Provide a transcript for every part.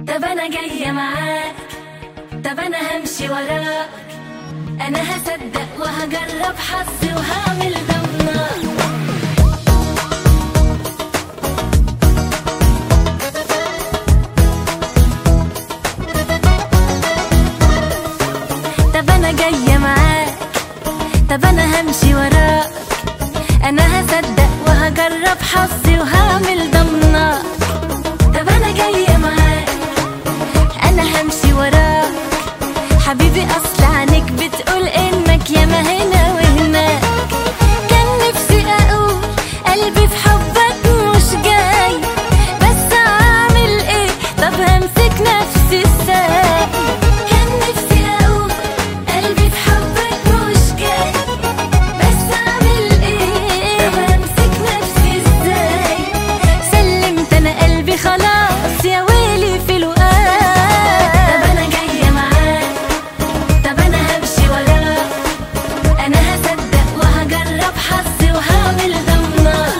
طب انا جاية معاك طب انا همشي وراك انا هصدق وهجرب حظي وهعمل ضمنك طب انا جاية معاك طب انا همشي وراك انا هصدق وهجرب حظي وهعمل ضمنك طب انا جاية معاك انا همشي وراك حبيبي اصل عنك بتقول انك ياما هنا وهناك كان نفسي اقول قلبي في حبك مش جاي بس اعمل ايه طب همسك نفسي ازاي كان نفسي اقول قلبي في حبك مش جاي بس اعمل ايه طب همسك نفسي ازاي سلمت انا قلبي خلاص يا ويلي في الوقت طب انا جايه معاك طب انا همشي وراك انا هصدق وهجرب حظي وهعمل ضمنك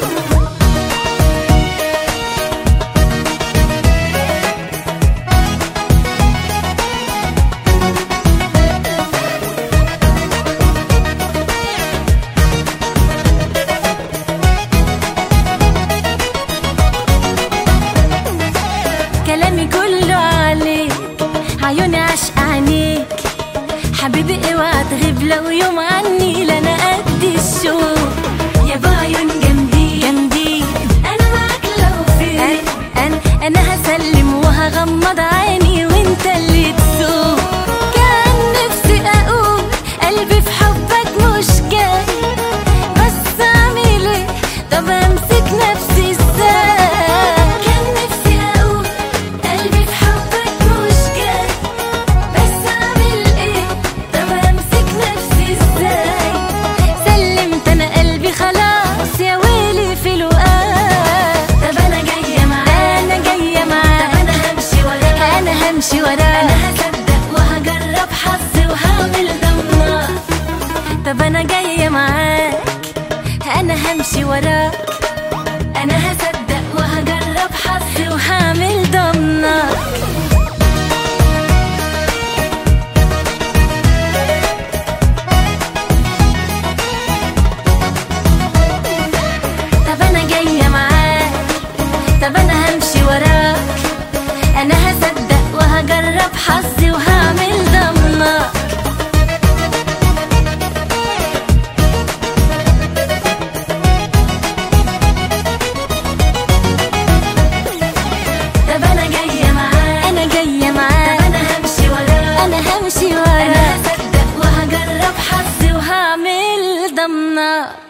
كلامي كله عليك عيوني عشق عينيك حبيبي اوعى تغيب لو يوم عني لا انا قد الشوق يا بعيون جامدين جامدين انا معاك لو فين انا انا هسلم وهغمض عيني وانت اللي تسوق كان نفسي اقول قلبي في حبك مش جاي بس اعمل ايه طب امسك نفسي ازاي كان نفسي اقول قلبي في حبك مش جاي بس اعمل ايه طب امسك نفسي ازاي سلمت انا قلبي خلاص يا ويلي في الوقت طب انا جايه معاك انا جايه معاك طب انا همشي وراك انا همشي وراك انا هصدق وهجرب حظي وهعمل ضمنك طب انا جايه معاك انا همشي وراك انا هصدق وهجرب حظي وهعمل ضمنك طب انا جايه معاك طب انا همشي وراك انا هصدق وهجرب حظي وهعمل ضمنك طب انا جايه معاك انا جايه معاك طب انا همشي وراك انا همشي وراك انا هصدق وهجرب حظي وهعمل ضمنك